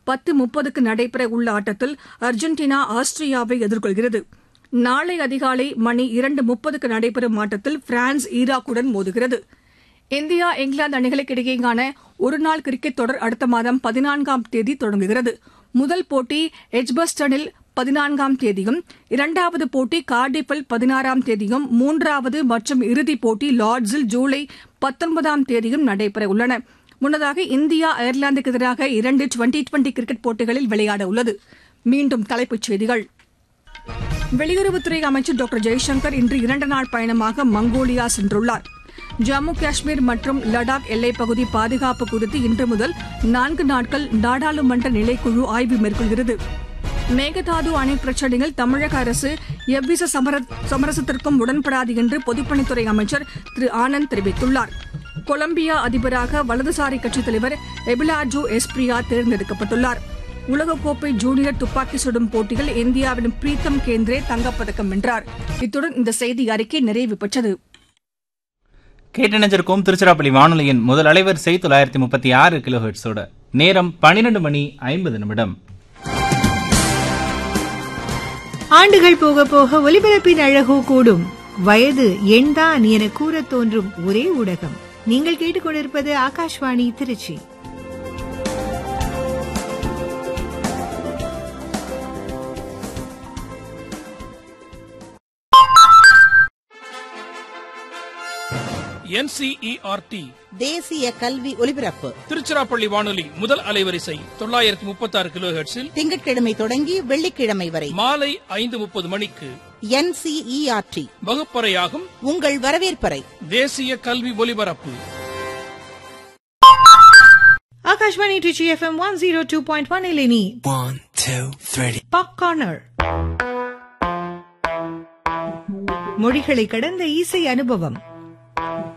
பத்து முப்பதுக்கு நடைபெற உள்ள ஆட்டத்தில் அர்ஜென்டினா ஆஸ்திரியாவை எதிர்கொள்கிறது நாளை அதிகாலை மணி இரண்டு முப்பதுக்கு நடைபெறும் ஆட்டத்தில் பிரான்ஸ் ஈராக்குடன் மோதுகிறது இந்தியா இங்கிலாந்து அணிகளுக்கு இடையேயான ஒருநாள் கிரிக்கெட் தொடர் அடுத்த மாதம் பதினான்காம் தேதி தொடங்குகிறது முதல் போட்டி எட்ஜ்பஸ்டனில் பதினான்காம் தேதியும் இரண்டாவது போட்டி கார்டிஃபில் பதினாறாம் தேதியும் மூன்றாவது மற்றும் இறுதிப் போட்டி லார்ட்ஸில் ஜூலை பத்தொன்பதாம் தேதியும் நடைபெற உள்ளன முன்னதாக இந்தியா அயர்லாந்துக்கு எதிராக இரண்டு டுவெண்டி டுவெண்டி கிரிக்கெட் போட்டிகளில் விளையாட உள்ளது மீண்டும் தலைப்புச் செய்திகள் வெளியுறவுத்துறை அமைச்சர் டாக்டர் ஜெய்சங்கர் இன்று இரண்டு நாள் பயணமாக மங்கோலியா சென்றுள்ளார் ஜம்மு காஷ்மீர் மற்றும் லடாக் எல்லைப்பகுதி பாதுகாப்பு குறித்து இன்று முதல் நான்கு நாட்கள் நாடாளுமன்ற நிலைக்குழு ஆய்வு மேற்கொள்கிறது மேகதாது அணை பிரச்சினையில் தமிழக அரசு எவ்வித சமர- சமரசத்திற்கும் உடன்படாது என்று பொதுப்பணித்துறை அமைச்சர் திரு ஆனந்த் தெரிவித்துள்ளார் கொலம்பியா அதிபராக வலதுசாரி கட்சித் தலைவர் எபிலாஜோ எஸ்பிரியா தேர்ந்தெடுக்கப்பட்டுள்ளார் உலகக்கோப்பை ஜூனியர் துப்பாக்கி சுடும் போட்டியில் இந்தியாவின் பிரீத்தம் கேந்திரே தங்கப்பதக்கம் வென்றார் இத்துடன் இந்த செய்தி அறிக்கை நிறைவு பெற்றது கேட்டணிஞ்சிருக்கும் திருச்சிராப்பள்ளி வானொலியின் முதல் அலைவரிசை தொள்ளாயிரத்தி முப்பத்தி ஆறு கிலோ ஹெர்ட்ஸோட நேரம் பன்னிரண்டு மணி ஐம்பது நிமிடம் ஆண்டுகள் போக போக ஒலிபரப்பின் அழகோ கூடும் வயது எண்தான் என கூறத் தோன்றும் ஒரே ஊடகம் நீங்கள் கேட்டுக்கொண்டிருப்பது ஆகாஷ்வாணி திருச்சி என்சிஇஆர்டி தேசிய கல்வி ஒலிபரப்பு திருச்சிராப்பள்ளி வானொலி முதல் அலைவரிசை தொள்ளாயிரத்தி முப்பத்தி ஆறு கிலோ ஹெர்ட்ஸில் திங்கட்கிழமை தொடங்கி வெள்ளிக்கிழமை வரை மாலை ஐந்து முப்பது மணிக்கு என்சிஇஆர்டி வகுப்பறையாகும் உங்கள் வரவேற்பறை தேசிய கல்வி ஒலிபரப்பு Akashvani Tiruchi FM one zero two point one இலினி One, two, three. Pop corner மொழிகளை கடந்த இசை அனுபவம்